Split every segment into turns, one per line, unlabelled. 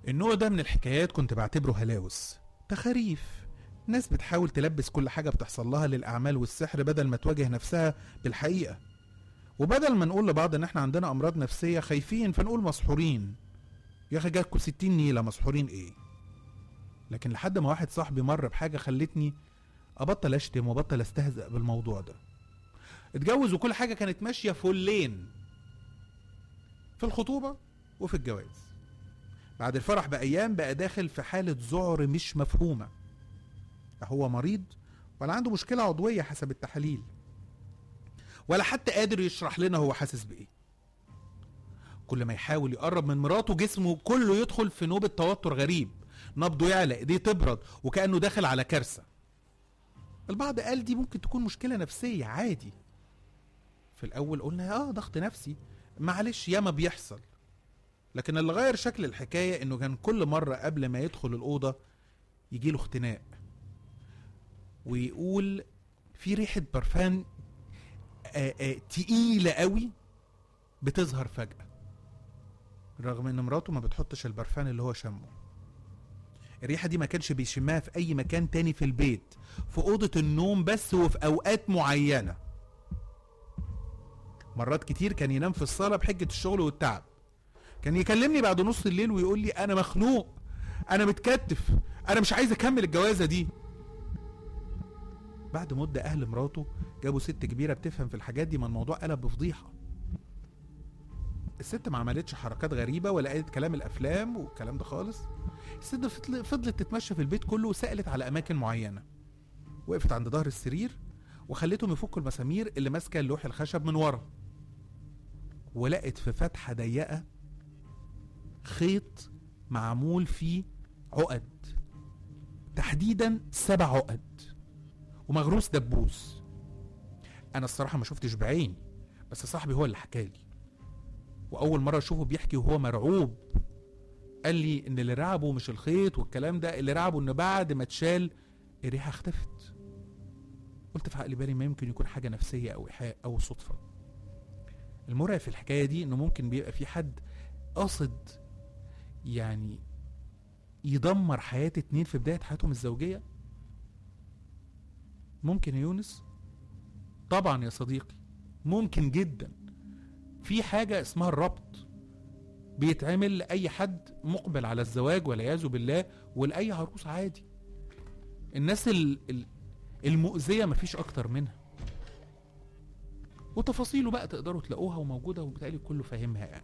النوع ده من الحكايات كنت بعتبره هلاوس تخاريف ناس بتحاول تلبس كل حاجة بتحصل لها للأعمال والسحر بدل ما تواجه نفسها بالحقيقة وبدل ما نقول لبعض إن إحنا عندنا أمراض نفسية خايفين فنقول مسحورين يا أخي جاتكوا ستين نيلة مسحورين إيه لكن لحد ما واحد صاحبي مر بحاجة خلتني أبطل أشتم وأبطل أستهزأ بالموضوع ده اتجوز وكل حاجة كانت ماشية فلين في الخطوبة وفي الجواز بعد الفرح بأيام بقى داخل في حالة ذعر مش مفهومة لا هو مريض ولا عنده مشكلة عضوية حسب التحاليل ولا حتى قادر يشرح لنا هو حاسس بإيه كل ما يحاول يقرب من مراته جسمه كله يدخل في نوبة توتر غريب نبضه يعلى ايديه تبرد وكأنه داخل على كارثة البعض قال دي ممكن تكون مشكلة نفسية عادي في الأول قلنا اه ضغط نفسي معلش ياما بيحصل لكن اللي غير شكل الحكاية انه كان كل مرة قبل ما يدخل الأوضة يجيله اختناق ويقول في ريحة برفان آه، آه، تقيلة قوي بتظهر فجأة رغم ان مراته ما بتحطش البرفان اللي هو شمه الريحة دي ما كانش بيشمها في أي مكان تاني في البيت في أوضة النوم بس وفي أوقات معينة مرات كتير كان ينام في الصالة بحجة الشغل والتعب كان يكلمني بعد نص الليل ويقول لي أنا مخنوق أنا متكتف أنا مش عايز أكمل الجوازة دي بعد مدة أهل مراته جابوا ست كبيرة بتفهم في الحاجات دي ما الموضوع قلب بفضيحة الست ما عملتش حركات غريبة ولا قالت كلام الأفلام والكلام ده خالص الست فضل- فضلت تتمشى في البيت كله وسألت على أماكن معينة وقفت عند ظهر السرير وخلتهم يفكوا المسامير اللي ماسكة اللوح الخشب من ورا ولقت في فتحة ضيقة خيط معمول فيه عقد تحديدا سبع عقد ومغروس دبوس انا الصراحه ما شفتش بعيني بس صاحبي هو اللي حكالي واول مره اشوفه بيحكي وهو مرعوب قال لي ان اللي رعبه مش الخيط والكلام ده اللي رعبه ان بعد ما اتشال الريحه اختفت قلت في عقلي بالي ما يمكن يكون حاجه نفسيه او ايحاء او صدفه المرعب في الحكايه دي انه ممكن بيبقى في حد قاصد يعني يدمر حياه اتنين في بدايه حياتهم الزوجيه ممكن يا يونس طبعا يا صديقي ممكن جدا في حاجة اسمها الربط بيتعمل لأي حد مقبل على الزواج والعياذ بالله ولأي عروس عادي الناس ال- ال- المؤذية مفيش أكتر منها وتفاصيله بقى تقدروا تلاقوها وموجودة وبالتالي كله فاهمها يعني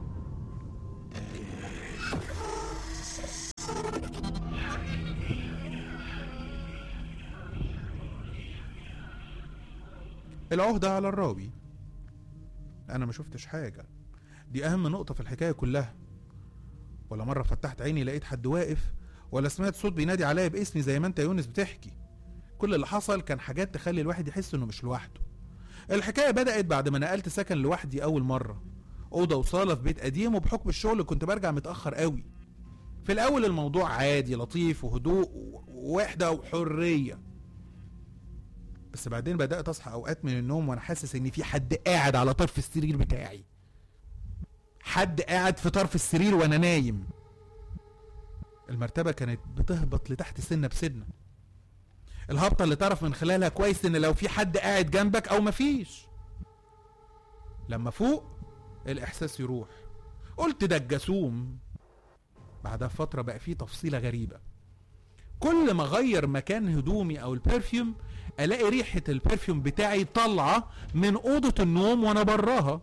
العهدة على الراوي أنا ما شفتش حاجة دي أهم نقطة في الحكاية كلها ولا مرة فتحت عيني لقيت حد واقف ولا سمعت صوت بينادي عليا باسمي زي ما انت يا يونس بتحكي كل اللي حصل كان حاجات تخلي الواحد يحس انه مش لوحده الحكاية بدأت بعد ما نقلت سكن لوحدي أول مرة أوضة وصالة في بيت قديم وبحكم الشغل كنت برجع متأخر قوي في الأول الموضوع عادي لطيف وهدوء ووحدة وحرية بس بعدين بدأت أصحى أوقات من النوم وأنا حاسس إن في حد قاعد على طرف السرير بتاعي حد قاعد في طرف السرير وأنا نايم المرتبة كانت بتهبط لتحت سنة بسنة الهبطة اللي تعرف من خلالها كويس إن لو في حد قاعد جنبك أو مفيش لما فوق الإحساس يروح قلت ده الجاسوم بعدها فترة بقى فيه تفصيلة غريبة كل ما اغير مكان هدومي او البرفيوم الاقي ريحة البرفيوم بتاعي طالعة من اوضة النوم وانا براها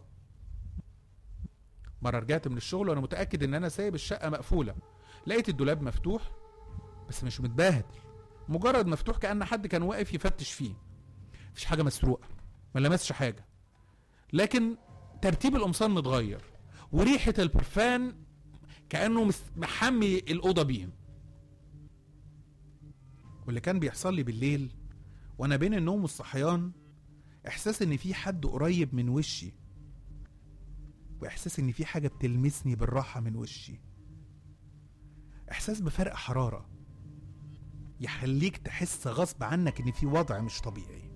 مرة رجعت من الشغل وانا متأكد ان انا سايب الشقة مقفولة لقيت الدولاب مفتوح بس مش متبهدل مجرد مفتوح كأن حد كان واقف يفتش فيه مفيش حاجة مسروقة ما لمسش حاجة لكن ترتيب القمصان متغير وريحة البرفان كأنه مس- محمي الأوضة بيهم واللي كان بيحصل لي بالليل وانا بين النوم والصحيان احساس ان في حد قريب من وشي واحساس ان في حاجه بتلمسني بالراحه من وشي احساس بفرق حراره يخليك تحس غصب عنك ان في وضع مش طبيعي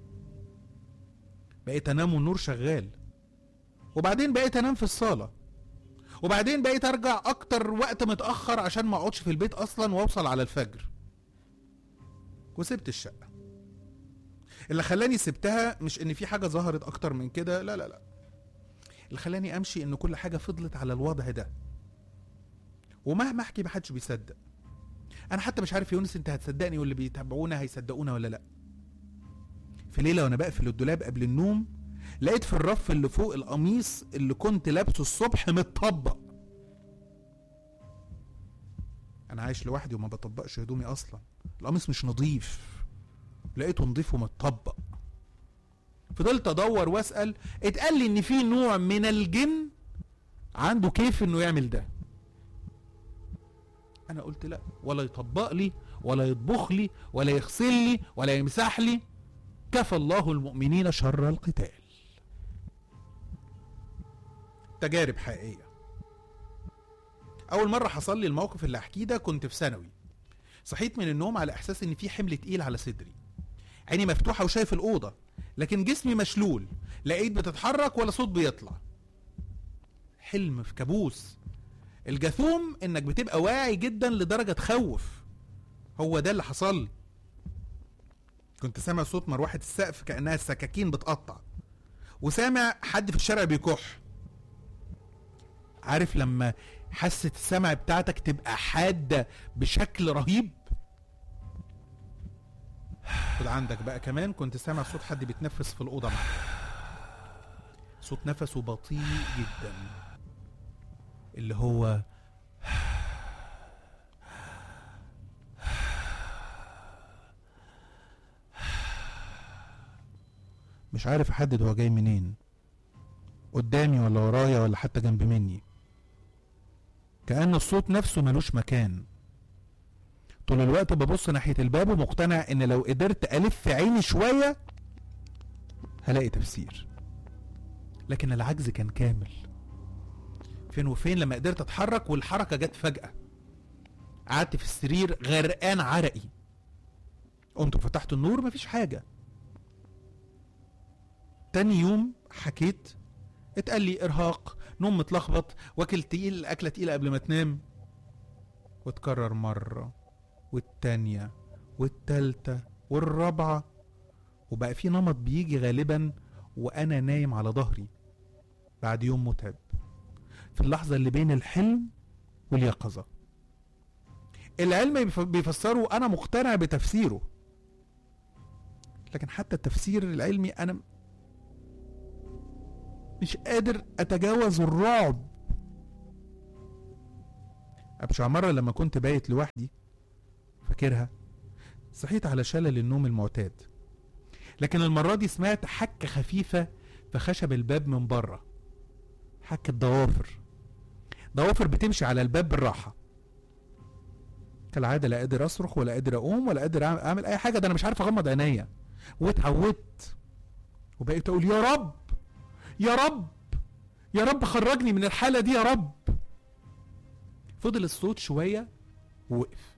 بقيت انام والنور شغال وبعدين بقيت انام في الصاله وبعدين بقيت ارجع اكتر وقت متاخر عشان ما اقعدش في البيت اصلا واوصل على الفجر وسبت الشقه اللي خلاني سبتها مش ان في حاجه ظهرت اكتر من كده لا لا لا اللي خلاني امشي ان كل حاجه فضلت على الوضع ده ومهما احكي محدش بيصدق انا حتى مش عارف يا يونس انت هتصدقني واللي بيتابعونا هيصدقونا ولا لا في ليله وانا بقفل الدولاب قبل النوم لقيت في الرف اللي فوق القميص اللي كنت لابسه الصبح متطبق انا عايش لوحدي وما بطبقش هدومي اصلا القميص مش نظيف لقيته نظيف ومتطبق فضلت ادور واسال اتقال لي ان في نوع من الجن عنده كيف انه يعمل ده انا قلت لا ولا يطبق لي ولا يطبخ لي ولا يغسل لي ولا يمسح لي كفى الله المؤمنين شر القتال تجارب حقيقيه اول مره حصل لي الموقف اللي احكيه ده كنت في ثانوي صحيت من النوم على احساس ان في حمل تقيل على صدري عيني مفتوحه وشايف الاوضه لكن جسمي مشلول لا ايد بتتحرك ولا صوت بيطلع حلم في كابوس الجاثوم انك بتبقى واعي جدا لدرجه تخوف هو ده اللي حصل لي كنت سامع صوت مروحه السقف كانها السكاكين بتقطع وسامع حد في الشارع بيكح عارف لما حاسه السمع بتاعتك تبقى حاده بشكل رهيب خد عندك بقى كمان كنت سامع صوت حد بيتنفس في الاوضه معاك صوت نفسه بطيء جدا اللي هو مش عارف احدد هو جاي منين قدامي ولا ورايا ولا حتى جنب مني كأن الصوت نفسه ملوش مكان طول الوقت ببص ناحية الباب ومقتنع ان لو قدرت الف عيني شوية هلاقي تفسير لكن العجز كان كامل فين وفين لما قدرت اتحرك والحركة جت فجأة قعدت في السرير غرقان عرقي قمت وفتحت النور مفيش حاجة تاني يوم حكيت اتقال لي ارهاق نوم متلخبط واكل تقيل اكله تقيله قبل ما تنام واتكرر مره والتانيه والتالته والرابعه وبقى في نمط بيجي غالبا وانا نايم على ظهري بعد يوم متعب في اللحظه اللي بين الحلم واليقظه العلم بيف- بيفسره انا مقتنع بتفسيره لكن حتى التفسير العلمي انا مش قادر اتجاوز الرعب ابشع مرة لما كنت بايت لوحدي فاكرها صحيت على شلل النوم المعتاد لكن المرة دي سمعت حكة خفيفة في خشب الباب من بره حكة ضوافر ضوافر بتمشي على الباب بالراحة كالعادة لا قادر أصرخ ولا قادر أقوم ولا قادر أعمل- أعمل أي حاجة ده أنا مش عارف أغمض عينيا واتعودت وبقيت أقول يا رب يا رب يا رب خرجني من الحالة دي يا رب فضل الصوت شوية ووقف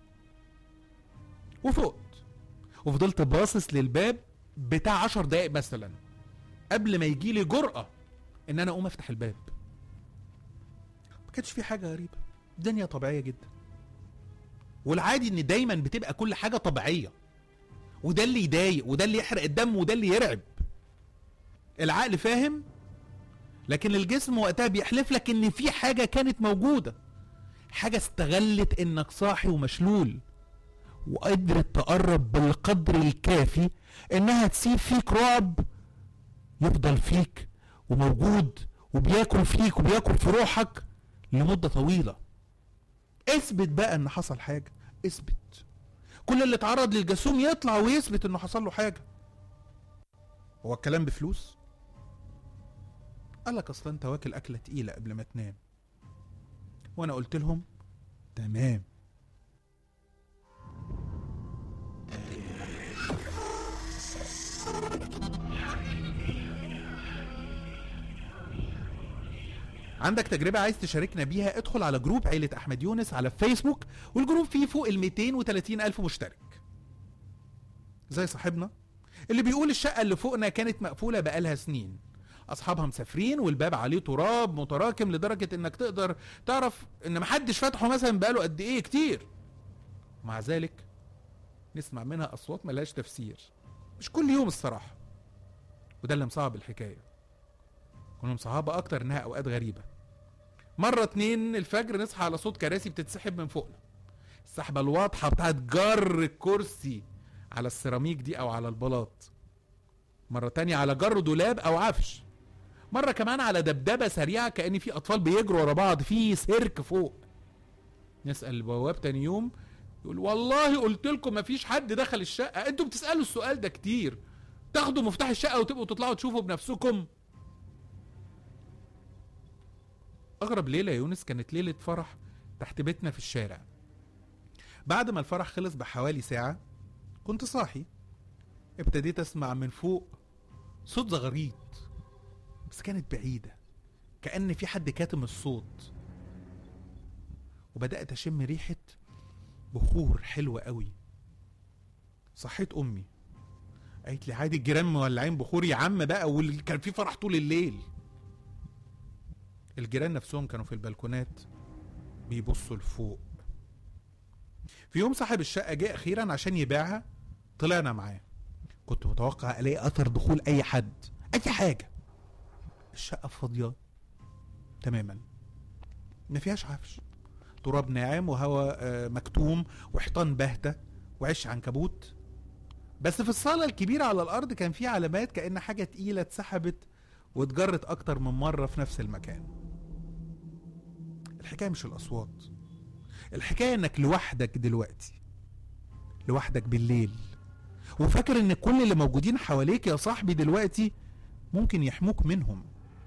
وفقت وفضلت باصص للباب بتاع عشر دقايق مثلا قبل ما يجيلي جرأة ان انا اقوم افتح الباب ما كانش في حاجة غريبة الدنيا طبيعية جدا والعادي ان دايما بتبقى كل حاجة طبيعية وده اللي يضايق وده اللي يحرق الدم وده اللي يرعب العقل فاهم لكن الجسم وقتها بيحلف لك ان في حاجه كانت موجوده حاجه استغلت انك صاحي ومشلول وقدرت تقرب بالقدر الكافي انها تسيب فيك رعب يفضل فيك وموجود وبياكل فيك وبياكل في روحك لمده طويله اثبت بقى ان حصل حاجه اثبت كل اللي اتعرض للجاسوم يطلع ويثبت انه حصل له حاجه هو الكلام بفلوس قال لك اصلا انت واكل اكله تقيله قبل ما تنام وانا قلت لهم تمام عندك تجربة عايز تشاركنا بيها ادخل على جروب عيلة أحمد يونس على فيسبوك والجروب فيه فوق ال 230 ألف مشترك زي صاحبنا اللي بيقول الشقة اللي فوقنا كانت مقفولة بقالها سنين اصحابها مسافرين والباب عليه تراب متراكم لدرجه انك تقدر تعرف ان محدش فتحه مثلا بقاله قد ايه كتير مع ذلك نسمع منها اصوات ملهاش تفسير مش كل يوم الصراحه وده اللي مصعب الحكايه كنا مصعبه اكتر انها اوقات غريبه مره اتنين الفجر نصحى على صوت كراسي بتتسحب من فوقنا السحبه الواضحه بتاعت جر الكرسي على السيراميك دي او على البلاط مرة تانية على جر دولاب او عفش مرة كمان على دبدبة سريعة كأن في أطفال بيجروا ورا بعض في سيرك فوق نسأل البواب تاني يوم يقول والله قلت لكم مفيش حد دخل الشقة انتوا بتسألوا السؤال ده كتير تاخدوا مفتاح الشقة وتبقوا تطلعوا تشوفوا بنفسكم أغرب ليلة يا يونس كانت ليلة فرح تحت بيتنا في الشارع بعد ما الفرح خلص بحوالي ساعة كنت صاحي ابتديت اسمع من فوق صوت زغريط بس كانت بعيدة كأن في حد كاتم الصوت وبدأت أشم ريحة بخور حلوة قوي صحيت أمي قالت لي عادي الجيران مولعين بخور يا عم بقى وكان في فرح طول الليل الجيران نفسهم كانوا في البلكونات بيبصوا لفوق في يوم صاحب الشقة جه أخيرا عشان يبيعها طلعنا معاه كنت متوقع ألاقي أثر دخول أي حد أي حاجة الشقة فاضية تماما ما فيهاش عفش تراب ناعم وهواء آه، مكتوم وحيطان باهتة وعش عنكبوت بس في الصالة الكبيرة على الأرض كان في علامات كأن حاجة تقيلة اتسحبت واتجرت أكتر من مرة في نفس المكان الحكاية مش الأصوات الحكاية إنك لوحدك دلوقتي لوحدك بالليل وفاكر إن كل اللي موجودين حواليك يا صاحبي دلوقتي ممكن يحموك منهم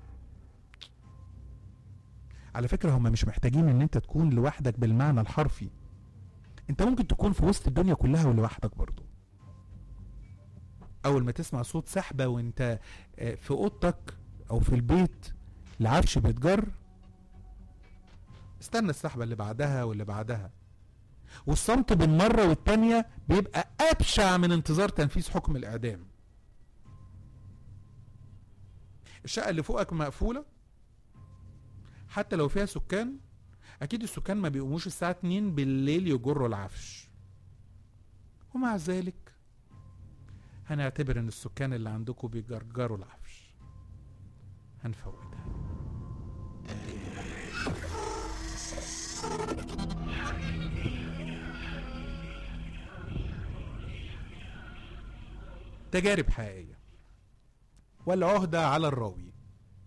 على فكرة هم مش محتاجين ان انت تكون لوحدك بالمعنى الحرفي انت ممكن تكون في وسط الدنيا كلها ولوحدك برضو اول ما تسمع صوت سحبة وانت آه، في اوضتك او في البيت العفش بيتجر استنى السحبة اللي بعدها واللي بعدها والصمت بين مرة والتانية بيبقى أبشع من انتظار تنفيذ حكم الإعدام الشقة اللي فوقك مقفولة حتى لو فيها سكان أكيد السكان ما بيقوموش الساعة 2 بالليل يجروا العفش ومع ذلك هنعتبر إن السكان اللي عندكم بيجرجروا العفش هنفوتها تجارب حقيقية والعهدة على الراوي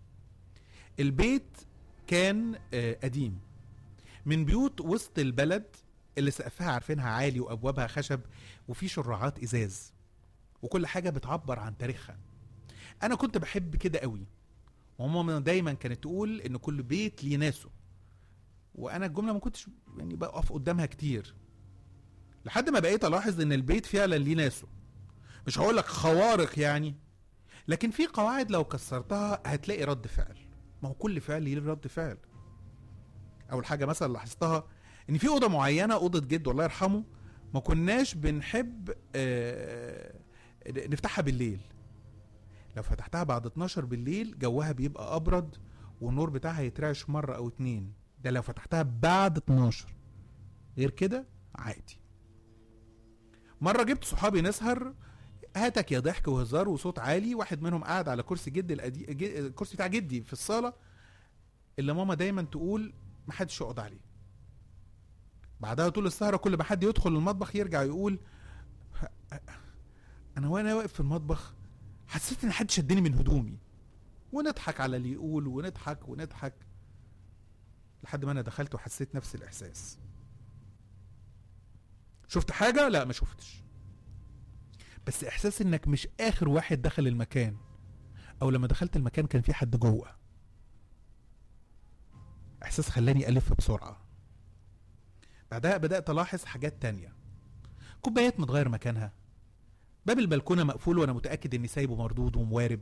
البيت كان آه، قديم من بيوت وسط البلد اللي سقفها عارفينها عالي وابوابها خشب وفي شراعات ازاز وكل حاجه بتعبر عن تاريخها انا كنت بحب كده قوي وماما دايما كانت تقول ان كل بيت ليه ناسه وانا الجمله ما كنتش يعني بقف قدامها كتير لحد ما بقيت الاحظ ان البيت فعلا ليه ناسه مش هقول لك خوارق يعني لكن في قواعد لو كسرتها هتلاقي رد فعل ما هو كل فعل ليه رد فعل اول حاجه مثلا لاحظتها ان في اوضه معينه اوضه جد الله يرحمه ما كناش بنحب آه، نفتحها بالليل لو فتحتها بعد 12 بالليل جوها بيبقى ابرد والنور بتاعها يترعش مره او اتنين ده لو فتحتها بعد 12 غير كده عادي مره جبت صحابي نسهر هاتك يا ضحك وهزار وصوت عالي واحد منهم قاعد على كرسي جدي القدي... جي- الكرسي بتاع جدي في الصاله اللي ماما دايما تقول محدش يقعد عليه بعدها طول السهره كل ما حد يدخل المطبخ يرجع يقول انا وانا واقف في المطبخ حسيت ان حد شدني من هدومي ونضحك على اللي يقول ونضحك ونضحك لحد ما انا دخلت وحسيت نفس الاحساس شفت حاجه لا ما شفتش بس احساس انك مش اخر واحد دخل المكان او لما دخلت المكان كان في حد جوه احساس خلاني الف بسرعه بعدها بدات الاحظ حاجات تانية كوبايات متغير مكانها باب البلكونه مقفول وانا متاكد اني سايبه مردود وموارب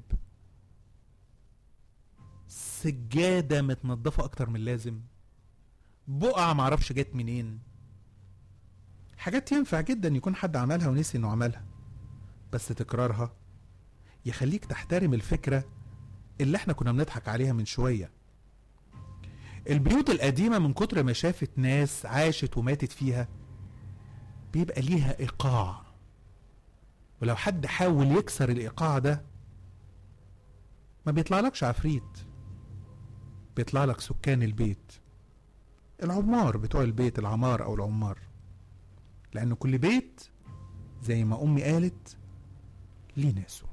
سجاده متنضفه اكتر من اللازم بقع معرفش جت منين حاجات ينفع جدا يكون حد عملها ونسي انه عملها بس تكرارها يخليك تحترم الفكرة اللي احنا كنا بنضحك عليها من شويه البيوت القديمه من كتر ما شافت ناس عاشت وماتت فيها بيبقى ليها ايقاع ولو حد حاول يكسر الايقاع ده ما بيطلعلكش عفريت بيطلع لك سكان البيت العمار بتوع البيت العمار او العمار لان كل بيت زي ما امي قالت ليه ناسه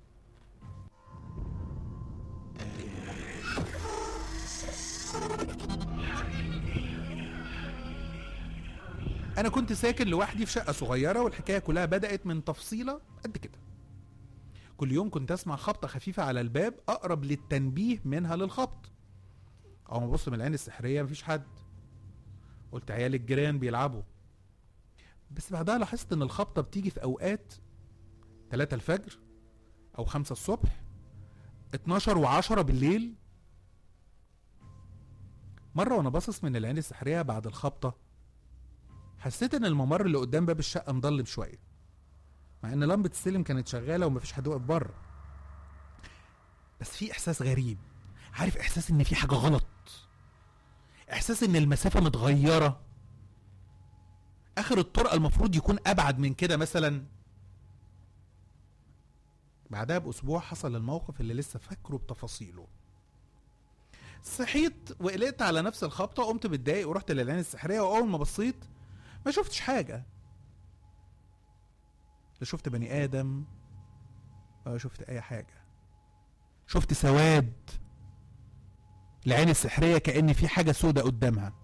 انا كنت ساكن لوحدي في شقه صغيره والحكايه كلها بدات من تفصيله قد كده كل يوم كنت اسمع خبطه خفيفه على الباب اقرب للتنبيه منها للخبط او ما ابص من العين السحريه مفيش حد قلت عيال الجيران بيلعبوا بس بعدها لاحظت ان الخبطه بتيجي في اوقات 3 الفجر او 5 الصبح 12 و10 بالليل مره وانا باصص من العين السحريه بعد الخبطه حسيت ان الممر اللي قدام باب الشقه مضلم شويه مع ان لمبه السلم كانت شغاله ومفيش حد واقف بره بس في احساس غريب عارف احساس ان في حاجه غلط احساس ان المسافه متغيره اخر الطرقه المفروض يكون ابعد من كده مثلا بعدها باسبوع حصل الموقف اللي لسه فاكره بتفاصيله صحيت وقلقت على نفس الخبطه قمت متضايق ورحت للعين السحريه واول ما بصيت ما شفتش حاجه لا شفت بني ادم ولا شفت اي حاجه شفت سواد العين السحريه كان في حاجه سودة قدامها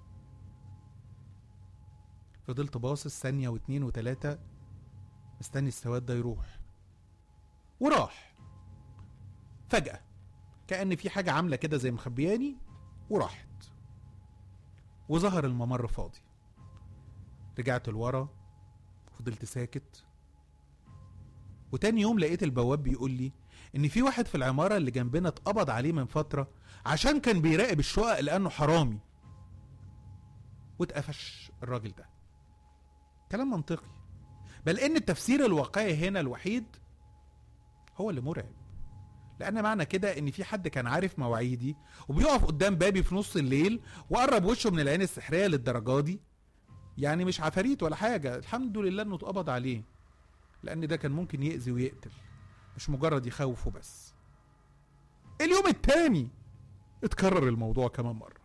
فضلت باصص ثانيه واتنين وتلاته مستني السواد ده يروح وراح فجاه كان في حاجه عامله كده زي مخبياني وراحت وظهر الممر فاضي رجعت لورا فضلت ساكت وتاني يوم لقيت البواب بيقول لي ان في واحد في العماره اللي جنبنا اتقبض عليه من فتره عشان كان بيراقب الشقق لانه حرامي واتقفش الراجل ده كلام منطقي بل ان التفسير الواقعي هنا الوحيد هو اللي مرعب لان معنى كده ان في حد كان عارف مواعيدي وبيقف قدام بابي في نص الليل وقرب وشه من العين السحريه للدرجه دي يعني مش عفاريت ولا حاجه الحمد لله انه اتقبض عليه لان ده كان ممكن يأذي ويقتل مش مجرد يخوفه بس اليوم التاني اتكرر الموضوع كمان مرة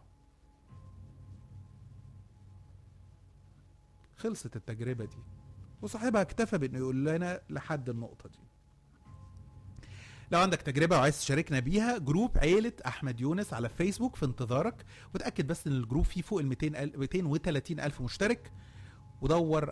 خلصت التجربة دي وصاحبها اكتفى بانه يقول لنا لحد النقطة دي لو عندك تجربة وعايز تشاركنا بيها جروب عيلة أحمد يونس على فيسبوك في انتظارك وتأكد بس إن الجروب فيه فوق ال 200 230 ألف مشترك ودور